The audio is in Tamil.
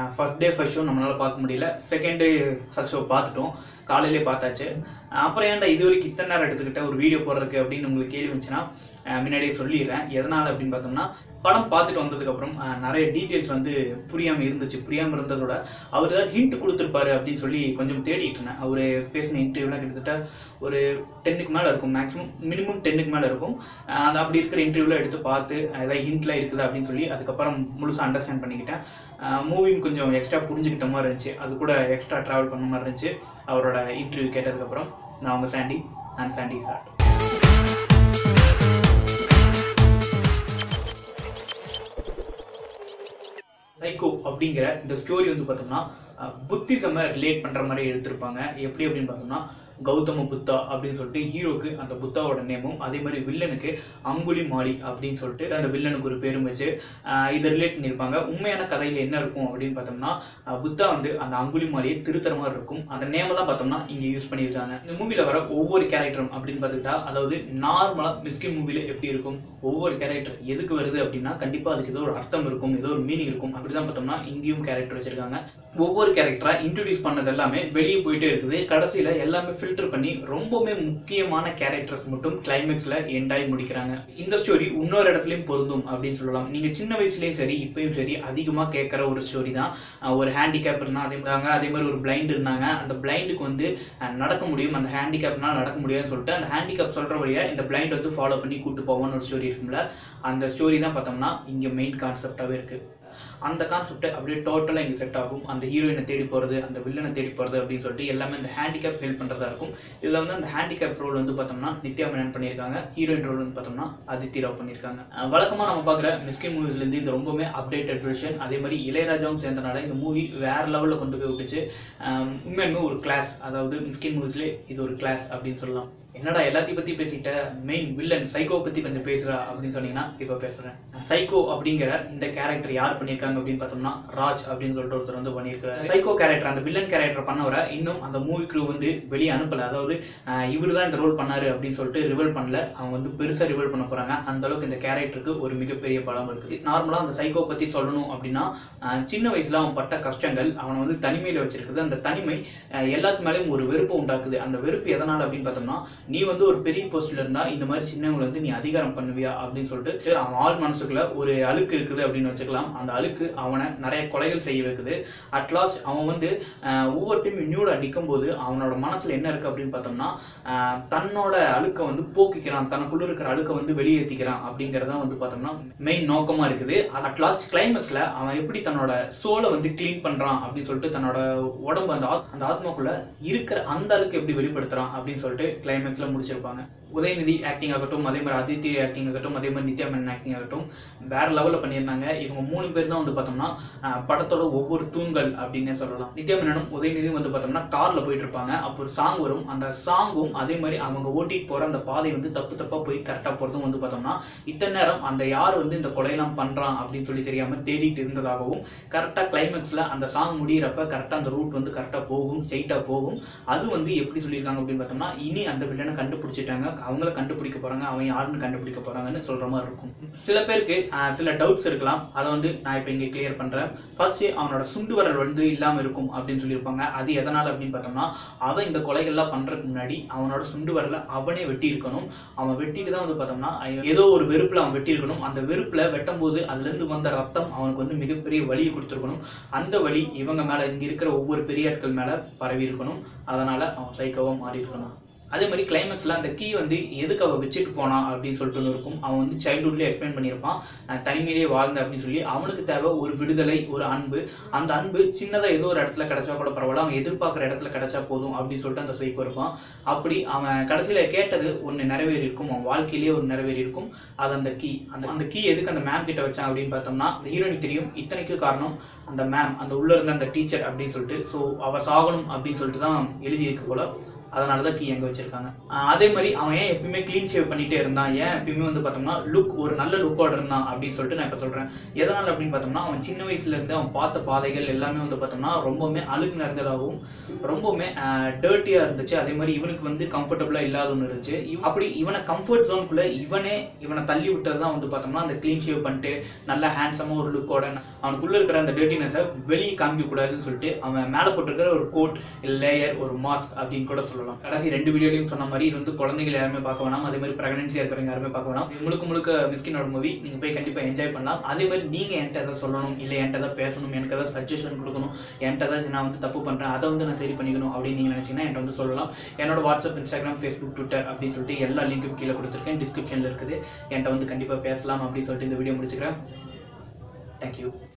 ஃபர்ஸ்ட் டே ஃபர்ஸ்ட் ஷோ நம்மளால் பார்க்க முடியல செகண்ட் டே ஃபர்ஸ்ட் ஷோ பார்த்துட்டோம் காலையிலே பார்த்தாச்சு அப்புறம் ஏன்டா இது வரைக்கும் இத்தனை நேரம் எடுத்துக்கிட்ட ஒரு வீடியோ போடுறதுக்கு அப்படின்னு உங்களுக்கு கேள்வி வந்துச்சுன்னா அஹ் முன்னாடியே சொல்லிடுறேன் எதனால் அப்படின்னு பார்த்தோம்னா படம் பார்த்துட்டு வந்ததுக்கப்புறம் அஹ், நிறைய டீட்டெயில்ஸ் வந்து புரியாமல் இருந்துச்சு புரியாமல் இருந்ததோட அவர் ஏதாவது ஹிண்ட் கொடுத்துருப்பாரு அப்படின்னு சொல்லி கொஞ்சம் தேடிட்டு இருந்தேன் அவர் பேசின இன்டர்வியூலாம் கிட்டத்தட்ட ஒரு டென்னுக்கு மேலே இருக்கும் மேக்ஸிமம் மினிமம் டென்னுக்கு மேலே இருக்கும் அஹ், அது அப்படி இருக்கிற இன்டர்வியூலாம் எடுத்து பார்த்து ஏதாவது ஹிண்ட்லாம் இருக்குது அப்படின்னு சொல்லி அதுக்கப்புறம் முழுசாக அண்டர்ஸ்டாண்ட் பண்ணிக்கிட்டேன் மூவியும் கொஞ்சம் எக்ஸ்ட்ரா புரிஞ்சுக்கிட்ட மாதிரி இருந்துச்சு அது கூட எக்ஸ்ட்ரா ட்ராவல் பண்ண மாதிரி இருந்துச்சு அவரோட இன்டர்வியூ கேட்டதுக்கப்புறம் நான் உங்கள் சாண்டி நான் சாண்டி சார் சைக்கோ அப்படிங்கிற இந்த ஸ்டோரி வந்து பார்த்தோம்னா புத்திசம ரிலேட் பண்ணுற மாதிரி எடுத்திருப்பாங்க எப்படி அப்படின்னு பார்த்தோம்னா கௌதம புத்தா அப்படின்னு சொல்லிட்டு ஹீரோக்கு அந்த புத்தாவோட நேமும் அதே மாதிரி வில்லனுக்கு அங்குலி மாலி அப்படின்னு சொல்லிட்டு அந்த வில்லனுக்கு ஒரு பேரும் வச்சு ஆஹ் இதை ரிலேட் பண்ணியிருப்பாங்க உண்மையான கதையில் என்ன இருக்கும் அப்படின்னு பார்த்தோம்னா ஆஹ் புத்தா வந்து அந்த அங்குலி மாலியை திருத்தர மாதிரி இருக்கும் அந்த நேமெல்லாம் பார்த்தோம்னா இங்கே யூஸ் பண்ணியிருக்காங்க இந்த மூவியில் வர ஒவ்வொரு கேரக்டரும் அப்படின்னு பார்த்துக்கிட்டா அதாவது நார்மலாக மிஸ்கின் மூவியில் எப்படி இருக்கும் ஒவ்வொரு கேரக்டர் எதுக்கு வருது அப்படின்னா கண்டிப்பாக அதுக்கு ஏதோ ஒரு அர்த்தம் இருக்கும் ஏதோ ஒரு மீனிங் இருக்கும் அப்படி தான் பார்த்தோம்னா இங்கேயும் கேரக்டர் வச்சிருக்காங்க ஒவ்வொரு கேரக்டராக இன்ட்ரடியூஸ் பண்ணது எல்லாமே வெளியே போயிட்டே இருக்குது கடைசியில் எல்லாமே ஃபில்டர் பண்ணி ரொம்பவுமே முக்கியமான கேரக்டர்ஸ் மட்டும் கிளைமேக்ஸில் எண்டாகி முடிக்கிறாங்க இந்த ஸ்டோரி இன்னொரு இடத்துலையும் பொருந்தும் அப்படின்னு சொல்லலாம் நீங்கள் சின்ன வயசுலேயும் சரி இப்பயும் சரி அதிகமாக கேட்குற ஒரு ஸ்டோரி தான் அஹ் ஒரு ஹேண்டிகேப் இருந்தால் அதே மாதிரி அதே மாதிரி ஒரு பிளைண்ட் இருந்தாங்க அந்த பிளைண்டுக்கு வந்து அஹ் நடக்க முடியும் அந்த ஹேண்டிகேப்னால் நடக்க முடியாதுன்னு சொல்லிட்டு அந்த ஹேண்டிகேப் சொல்கிற வழியாக இந்த பிளைண்ட் வந்து ஃபாலோ பண்ணி கூட்டு போவோம்னு ஒரு ஸ்டோரி இருக்கும்ல அந்த ஸ்டோரி தான் பார்த்தோம்னா இங்கே மெயின் கான்செப்டாகவே இருக்குது அந்த கான்செப்ட் அப்படியே டோட்டலாக இங்கே செட் ஆகும் அந்த ஹீரோயினை தேடி போகிறது அந்த வில்லனை தேடி போகிறது அப்படின்னு சொல்லிட்டு எல்லாமே இந்த ஹேண்டிகேப் ஹெல்ப் பண்ணுறதா இருக்கும் இதில் வந்து அந்த ஹேண்டிகேப் ரோல் வந்து பார்த்தோம்னா நித்யா மேனன் பண்ணியிருக்காங்க ஹீரோயின் ரோல் வந்து பார்த்தோம்னா அதித்தி ராவ் பண்ணியிருக்காங்க வழக்கமாக நம்ம பார்க்குற மிஸ்கின் மூவிஸ்லேருந்து இது ரொம்பவுமே அப்டேட்டட் வெர்ஷன் அதே மாதிரி இளையராஜாவும் சேர்ந்தனால இந்த மூவி வேறு லெவலில் கொண்டு போய் விட்டுச்சு ஆம், உண்மையாலுமே ஒரு கிளாஸ் அதாவது மிஸ்கின் மூவிஸ்லேயே இது ஒரு கிளாஸ் அப்படின்னு சொல்லலாம் என்னடா எல்லாத்தையும் பற்றி பேசிட்ட மெயின் வில்லன் சைக்கோ பற்றி கொஞ்சம் பேசுகிறா அப்படின்னு சொன்னீங்கன்னா இப்போ பேசுகிறேன் சைக்கோ அப்படிங்கிற இந்த கேரக்டர் யார் பண்ணியிருக்காங்க அப்படின்னு பார்த்தோம்னா ராஜ் அப்படின்னு சொல்லிட்டு ஒருத்தர் வந்து பண்ணியிருக்காரு சைக்கோ கேரக்டர் அந்த வில்லன் கேரக்டர் பண்ணவரை இன்னும் அந்த மூவி crew வந்து வெளியே அனுப்பல அதாவது இவர் தான் இந்த ரோல் பண்ணாரு அப்படின்னு சொல்லிட்டு ரிவல் பண்ணல அவங்க வந்து பெருசாக ரிவல் பண்ண போகிறாங்க அந்த அளவுக்கு இந்த கேரக்டருக்கு ஒரு மிகப்பெரிய பலம் இருக்குது நார்மலாக அந்த சைக்கோ பற்றி சொல்லணும் அப்படின்னா ஆஹ் சின்ன வயசில் அவன் பட்ட கஷ்டங்கள் அவனை வந்து தனிமையில் வச்சிருக்குது அந்த தனிமை ஆஹ் எல்லாத்து மேலேயும் ஒரு வெறுப்பு உண்டாக்குது அந்த வெறுப்பு எதனால் அப்படின்னு பார்த்தோம்னா நீ வந்து ஒரு பெரிய போஸ்ட்ல இருந்தா இந்த மாதிரி சின்னவங்களை வந்து நீ அதிகாரம் பண்ணுவியா அப்படின்னு சொல்லிட்டு அவன் ஆள் மனசுக்குள்ள ஒரு அழுக்கு இருக்குது அப்படின்னு வச்சுக்கலாம் அந்த அழுக்கு அவனை நிறைய கொலைகள் செய்ய வைக்குது அட்லாஸ்ட் அவன் வந்து ஆஹ், ஒவ்வொரு டைம் நியூட நிற்கும் போது அவனோட மனசுல என்ன இருக்கு அப்படின்னு பார்த்தோம்னா ஆஹ், தன்னோட அழுக்கை வந்து போக்கிக்கிறான் தனக்குள்ள இருக்கிற அழுக்கை வந்து வெளியேற்றிக்கிறான் அப்படிங்கறத வந்து பார்த்தோம்னா மெயின் நோக்கமா இருக்குது அட்லாஸ்ட் கிளைமேக்ஸ்ல அவன் எப்படி தன்னோட சோலை வந்து க்ளீன் பண்றான் அப்படின்னு சொல்லிட்டு தன்னோட உடம்பு அந்த ஆத்- அந்த ஆத்மாக்குள்ள இருக்கிற அந்த அழுக்கு எப்படி வெளிப்படுத்துறான் அப்படின்னு சொல்லிட்டு கிளைமேக்ஸ்ல முடிச்சிருப்பாங்க உதயநிதி ஆக்டிங் ஆகட்டும் அதே மாதிரி அதித்தி ஆக்டிங் ஆகட்டும் அதே மாதிரி நித்யா மேனன் ஆக்டிங் ஆகட்டும் வேற லெவலில் பண்ணியிருந்தாங்க இவங்க மூணு பேர் தான் வந்து பார்த்தோம்னா ஆஹ், படத்தோட ஒவ்வொரு தூண்கள் அப்படின்னே சொல்லலாம் நித்யா மேனனும் உதயநிதியும் வந்து பார்த்தோம்னா கார்ல போயிட்டு இருப்பாங்க அப்போ ஒரு சாங் வரும் அந்த சாங்கும் அதே மாதிரி அவங்க ஓட்டிட்டு போற அந்த பாதை வந்து தப்பு தப்பா போய் கரெக்டாக போகிறதும் வந்து பார்த்தோம்னா இத்தனை நேரம் அந்த யார் வந்து இந்த கொலையெல்லாம் பண்றான் அப்படின்னு சொல்லி தெரியாம தேடிட்டு இருந்ததாகவும் கரெக்டாக கிளைமேக்ஸில் அந்த சாங் முடியிறப்ப கரெக்டாக அந்த ரூட் வந்து கரெக்டாக போகும் ஸ்ட்ரெயிட்டாக போகும் அது வந்து எப்படி சொல்லியிருக்காங்க அப்படின்னு பார்த்தோம்னா இனி அந்த வில்லனை கண்டுபிடிச்சிட்டாங்க அவங்கள கண்டுபிடிக்க போறாங்க அவன் யாருன்னு கண்டுபிடிக்க போறாங்கன்னு சொல்ற மாதிரி இருக்கும் சில பேருக்கு ஆஹ், சில டவுட்ஸ் இருக்கலாம் அதை வந்து நான் இப்போ இங்கே கிளியர் பண்றேன் ஃபர்ஸ்ட் அவனோட சுண்டு வரல் வந்து இல்லாம இருக்கும் அப்படின்னு சொல்லியிருப்பாங்க அது எதனால அப்படின்னு பார்த்தோம்னா அவன் இந்த கொலைகள்லாம் பண்றதுக்கு முன்னாடி அவனோட சுண்டு வரல அவனே வெட்டி இருக்கணும் அவன் வெட்டிட்டு தான் வந்து பார்த்தோம்னா ஐயோ, ஏதோ ஒரு வெறுப்புல அவன் வெட்டி இருக்கணும் அந்த வெறுப்புல வெட்டும் போது அதுல இருந்து வந்த ரத்தம் அவனுக்கு வந்து மிகப்பெரிய வலியை கொடுத்துருக்கணும் அந்த வலி இவங்க மேல இங்க இருக்கிற ஒவ்வொரு பெரிய ஆட்கள் மேல பரவி இருக்கணும் அதனால அவன் சைக்கோவா மாறி இருக்கணும் அதே மாதிரி கிளைமேக்ஸில் அந்த கீ வந்து எதுக்கு அவள் வச்சுட்டு போனான் அப்படின்னு சொல்லிட்டு ஒன்று இருக்கும் அவன் வந்து சைல்ட்ஹுட்லேயே எக்ஸ்பிளைன் பண்ணியிருப்பான் அஹ் தனிமையிலே வாழ்ந்த அப்படின்னு சொல்லி அவனுக்கு தேவை ஒரு விடுதலை ஒரு அன்பு அந்த அன்பு சின்னதாக ஏதோ ஒரு இடத்துல கிடைச்சா கூட பரவாயில்ல அவன் எதிர்பார்க்குற இடத்துல கிடைச்சா போதும் அப்படின்னு சொல்லிட்டு அந்த சைக்கோ இருப்பான் அப்படி அவன் கடைசியில் கேட்டது ஒன்று நிறைவேறி இருக்கும் அவன் வாழ்க்கையிலேயே ஒரு நிறைவேறி இருக்கும் அது அந்த கீ அந்த அந்த கீ எதுக்கு அந்த மேம் கிட்ட வச்சான் அப்படின்னு பார்த்தோம்னா அந்த ஹீரோனுக்கு தெரியும் இத்தனைக்கு காரணம் அந்த மேம் அந்த உள்ள இருந்த அந்த டீச்சர் அப்படின்னு சொல்லிட்டு ஸோ அவ சாகணும் அப்படின்னு சொல்லிட்டு தான் எழுதியிருக்கு போல அதனால தான் கீ அங்கே வச்சிருக்காங்க ஆஹ் அதே மாதிரி அவன் ஏன் எப்பயுமே க்ளீன் ஷேவ் பண்ணிட்டே இருந்தான் ஏன் எப்பயுமே வந்து பார்த்தோம்னா லுக் ஒரு நல்ல லுக்கோட இருந்தான் அப்படின்னு சொல்லிட்டு நான் இப்போ சொல்கிறேன் எதனால் அப்படின்னு பார்த்தோம்னா அவன் சின்ன வயசுல இருந்து அவன் பார்த்த பாதைகள் எல்லாமே வந்து பார்த்தோம்னா ரொம்பவுமே அழுக்கு நிறைந்ததாகவும் ரொம்பவுமே டர்ட்டியாக இருந்துச்சு அதே மாதிரி இவனுக்கு வந்து கம்ஃபர்டபுளாக இல்லாத ஒன்று இருந்துச்சு இவ- அப்படி இவனை கம்ஃபர்ட் ஜோனுக்குள்ளே இவனே இவனை தள்ளி விட்டது தான் வந்து பார்த்தோம்னா அந்த க்ளீன் ஷேவ் பண்ணிட்டு நல்லா ஹேண்ட்ஸமாக ஒரு லுக்கோட அவனுக்குள்ளே இருக்கிற அந்த டர்ட்டினஸை வெளியே காமிக்க கூடாதுன்னு சொல்லிட்டு அவன் மேலே போட்டிருக்கிற ஒரு கோட் லேயர் ஒரு மாஸ்க் அப்படின்னு கூட சொல்லலாம் கடைசி ரெண்டு வீடியோலையும் சொன்ன மாதிரி இது வந்து குழந்தைகள் யாருமே பார்க்க வேணாம் அதே மாதிரி ப்ரெக்னன்சியாக இருக்கிறவங்க யாருமே பார்க்க வேணாம் இது முழுக்க முழுக்க மிஸ்கினோட மூவி நீங்கள் போய் கண்டிப்பாக என்ஜாய் பண்ணலாம் அதே மாதிரி நீங்கள் என்கிட்ட எதாவது சொல்லணும் இல்லை என்கிட்ட எதாவது பேசணும் எனக்கு ஏதாவது சஜஷன் கொடுக்கணும் என்கிட்ட ஏதாவது நான் வந்து தப்பு பண்ணுறேன் அதை வந்து நான் சரி பண்ணிக்கணும் அப்படின்னு நீங்கள் நினச்சிங்கன்னா என்கிட்ட வந்து சொல்லலாம் என்னோட வாட்ஸ்அப் இன்ஸ்டாகிராம் ஃபேஸ்புக் ட்விட்டர் அப்படின்னு சொல்லிட்டு எல்லா லிங்க்கும் கீழே கொடுத்துருக்கேன் டிஸ்கிரிப்ஷனில் இருக்குது என்கிட்ட வந்து கண்டிப்பாக பேசலாம் அப்படின்னு சொல்லிட்டு இந்த வீடியோ முடிச்சுக்கிறேன் தேங்க்யூ